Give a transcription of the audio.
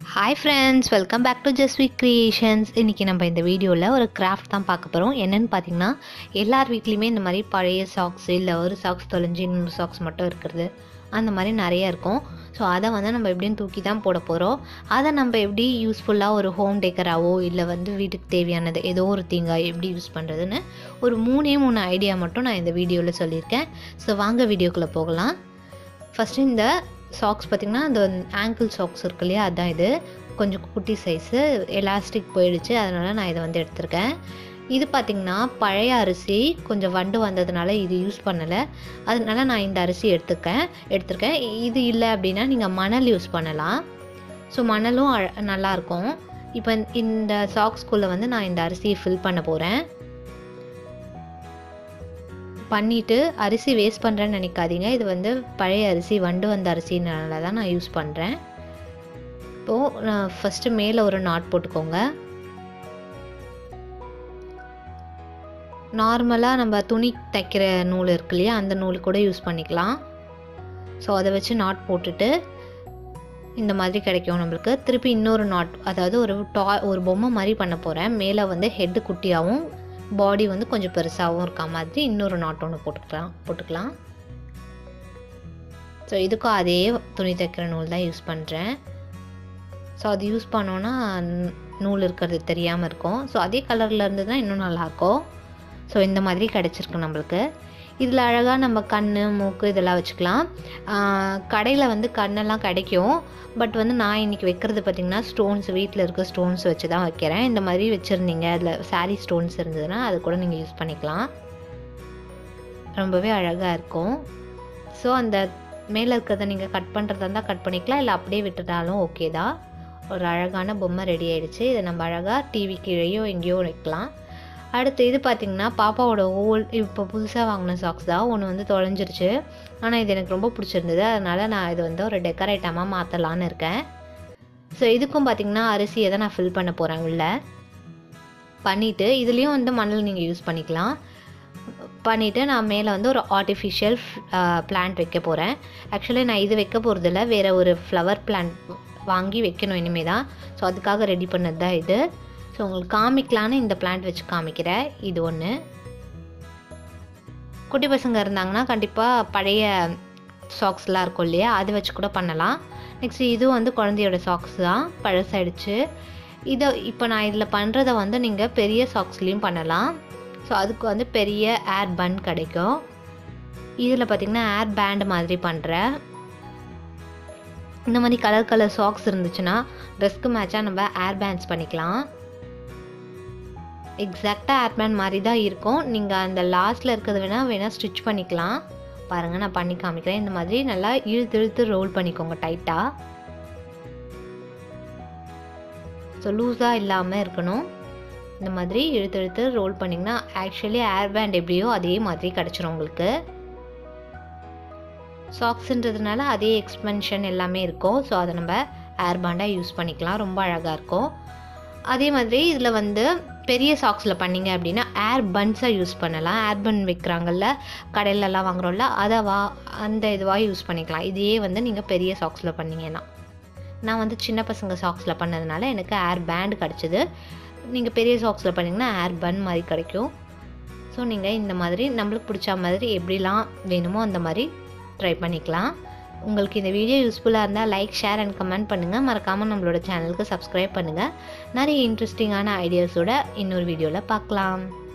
hi friends welcome back to just week creations இன்றைக்கி நம்ம இந்த வீடியோவில் ஒரு கிராஃப்ட் தான் பார்க்க போகிறோம் என்னென்னு பார்த்தீங்கன்னா எல்லார் வீட்லேயுமே இந்த மாதிரி பழைய சாக்ஸ் இல்லை ஒரு சாக்ஸ் தொலைஞ்சி இன்னொரு சாக்ஸ் மட்டும் இருக்கிறது அந்த மாதிரி நிறைய இருக்கும் ஸோ அதை வந்து நம்ம எப்படின்னு தூக்கி தான் போட போகிறோம் அதை நம்ம எப்படி யூஸ்ஃபுல்லாக ஒரு ஹோம் டேக்கராகவோ இல்லை வந்து வீட்டுக்கு தேவையானது ஏதோ ஒரு தீங்காய் எப்படி யூஸ் பண்ணுறதுன்னு ஒரு மூணே மூணு ஐடியா மட்டும் நான் இந்த வீடியோவில் சொல்லியிருக்கேன் ஸோ வாங்க வீடியோக்குள்ளே போகலாம் ஃபஸ்ட்டு இந்த சாக்ஸ் பார்த்திங்கன்னா அந்த ஆங்கிள் சாக்ஸ் இருக்கு இல்லையா அதுதான் இது கொஞ்சம் குட்டி சைஸு எலாஸ்டிக் போயிடுச்சு அதனால் நான் இதை வந்து எடுத்திருக்கேன் இது பார்த்திங்கன்னா பழைய அரிசி கொஞ்சம் வண்டு வந்ததுனால இது யூஸ் பண்ணலை அதனால நான் இந்த அரிசி எடுத்துக்கேன் எடுத்திருக்கேன் இது இல்லை அப்படின்னா நீங்கள் மணல் யூஸ் பண்ணலாம் ஸோ மணலும் அழ நல்லாயிருக்கும் இப்போ இந்த சாக்ஸ்குள்ளே வந்து நான் இந்த அரிசியை ஃபில் பண்ண போகிறேன் பண்ணிவிட்டு அரிசி வேஸ்ட் பண்ணுறேன்னு நினைக்காதீங்க இது வந்து பழைய அரிசி வண்டு வந்த அரிசினால தான் நான் யூஸ் பண்ணுறேன் இப்போது நான் ஃபஸ்ட்டு மேலே ஒரு நாட் போட்டுக்கோங்க நார்மலாக நம்ம துணி தைக்கிற நூல் இருக்கு இல்லையா அந்த நூல் கூட யூஸ் பண்ணிக்கலாம் ஸோ அதை வச்சு நாட் போட்டுட்டு இந்த மாதிரி கிடைக்கும் நம்மளுக்கு திருப்பி இன்னொரு நாட் அதாவது ஒரு டா ஒரு பொம்மை மாதிரி பண்ண போகிறேன் மேலே வந்து ஹெட்டு குட்டியாகவும் பாடி வந்து கொஞ்சம் பெருசாகவும் இருக்க மாதிரி இன்னொரு நாட் ஒன்று போட்டுக்கலாம் போட்டுக்கலாம் ஸோ இதுக்கும் அதே துணி தைக்கிற நூல் தான் யூஸ் பண்ணுறேன் ஸோ அது யூஸ் பண்ணோன்னா நூல் இருக்கிறது தெரியாமல் இருக்கும் ஸோ அதே கலரில் இருந்து தான் இன்னும் நல்லாயிருக்கும் ஸோ இந்த மாதிரி கிடச்சிருக்கு நம்மளுக்கு இதில் அழகாக நம்ம கண் மூக்கு இதெல்லாம் வச்சுக்கலாம் கடையில் வந்து கண்ணெல்லாம் கிடைக்கும் பட் வந்து நான் இன்றைக்கி வைக்கிறது பார்த்திங்கன்னா ஸ்டோன்ஸ் வீட்டில் இருக்க ஸ்டோன்ஸ் வச்சு தான் வைக்கிறேன் இந்த மாதிரி வச்சுருந்தீங்க அதில் சாரீ ஸ்டோன்ஸ் இருந்ததுன்னா அது கூட நீங்கள் யூஸ் பண்ணிக்கலாம் ரொம்பவே அழகாக இருக்கும் ஸோ அந்த மேலே இருக்கிறத நீங்கள் கட் பண்ணுறதா இருந்தால் கட் பண்ணிக்கலாம் இல்லை அப்படியே விட்டுட்டாலும் ஓகே தான் ஒரு அழகான பொம்மை ரெடி ஆகிடுச்சு இதை நம்ம அழகாக டிவி கீழேயோ எங்கேயோ வைக்கலாம் அடுத்து இது பார்த்திங்கன்னா பாப்பாவோட ஓல் இப்போ புதுசாக வாங்கின சாக்ஸ் தான் ஒன்று வந்து தொலைஞ்சிருச்சு ஆனால் இது எனக்கு ரொம்ப பிடிச்சிருந்தது அதனால் நான் இது வந்து ஒரு டெக்கரேட்டமாக மாற்றலான்னு இருக்கேன் ஸோ இதுக்கும் பார்த்திங்கன்னா அரிசியை தான் நான் ஃபில் பண்ண போகிறேன் உள்ளே பண்ணிவிட்டு இதுலேயும் வந்து மணல் நீங்கள் யூஸ் பண்ணிக்கலாம் பண்ணிவிட்டு நான் மேலே வந்து ஒரு ஆர்டிஃபிஷியல் பிளான்ட் வைக்க போகிறேன் ஆக்சுவலி நான் இது வைக்க போகிறதில்ல வேறு ஒரு ஃப்ளவர் பிளான்ட் வாங்கி வைக்கணும் இனிமேல் தான் ஸோ அதுக்காக ரெடி பண்ணது தான் இது ஸோ உங்களுக்கு காமிக்கலான்னு இந்த பிளான்ட் வச்சு காமிக்கிறேன் இது ஒன்று குட்டி பசங்க இருந்தாங்கன்னா கண்டிப்பாக பழைய சாக்ஸ்லாம் இருக்கும் இல்லையா அது வச்சு கூட பண்ணலாம் நெக்ஸ்ட் இதுவும் வந்து குழந்தையோட சாக்ஸ் தான் பழசாயிடுச்சு இதை இப்போ நான் இதில் பண்ணுறத வந்து நீங்கள் பெரிய சாக்ஸ்லேயும் பண்ணலாம் ஸோ அதுக்கு வந்து பெரிய ஏர் பன் கிடைக்கும் இதில் பார்த்திங்கன்னா ஏர் பேண்ட் மாதிரி பண்ணுறேன் இந்த மாதிரி கலர் கலர் சாக்ஸ் இருந்துச்சுன்னா ட்ரெஸ்க்கு மேட்சாக நம்ம ஏர் பேண்ட்ஸ் பண்ணிக்கலாம் எக்ஸாக்டாக ஏர்பேண்ட் மாதிரி தான் இருக்கும் நீங்கள் அந்த லாஸ்ட்டில் இருக்கிறது வேணால் வேணால் ஸ்டிச் பண்ணிக்கலாம் பாருங்கள் நான் பண்ணி காமிக்கிறேன் இந்த மாதிரி நல்லா இழுத்து இழுத்து ரோல் பண்ணிக்கோங்க டைட்டாக ஸோ லூஸாக இல்லாமல் இருக்கணும் இந்த மாதிரி இழுத்து இழுத்து ரோல் பண்ணிங்கன்னா ஆக்சுவலி ஏர் பேண்ட் எப்படியோ அதே மாதிரி கிடச்சிரும் உங்களுக்கு சாக்ஸுன்றதுனால அதே எக்ஸ்பென்ஷன் எல்லாமே இருக்கும் ஸோ அதை நம்ம ஏர் பேண்டாக யூஸ் பண்ணிக்கலாம் ரொம்ப அழகாக இருக்கும் அதே மாதிரி இதில் வந்து பெரிய சாக்ஸில் பண்ணிங்க அப்படின்னா ஏர் பன்ஸாக யூஸ் பண்ணலாம் ஏர் பன் வைக்கிறாங்கல்ல கடையிலலாம் வாங்குகிறோம்ல அதை வா அந்த இதுவாக யூஸ் பண்ணிக்கலாம் இதையே வந்து நீங்கள் பெரிய சாக்ஸில் பண்ணிங்கன்னா நான் வந்து சின்ன பசங்க சாக்ஸில் பண்ணதுனால எனக்கு ஏர் பேண்ட் கிடச்சிது நீங்கள் பெரிய சாக்ஸில் பண்ணிங்கன்னா ஏர் பன் மாதிரி கிடைக்கும் ஸோ நீங்கள் இந்த மாதிரி நம்மளுக்கு பிடிச்ச மாதிரி எப்படிலாம் வேணுமோ அந்த மாதிரி ட்ரை பண்ணிக்கலாம் உங்களுக்கு இந்த வீடியோ யூஸ்ஃபுல்லாக இருந்தால் லைக் ஷேர் அண்ட் கமெண்ட் பண்ணுங்கள் மறக்காமல் நம்மளோட சேனலுக்கு சப்ஸ்கிரைப் பண்ணுங்கள் நிறைய இன்ட்ரெஸ்டிங்கான ஐடியாஸோட இன்னொரு வீடியோவில் பார்க்கலாம்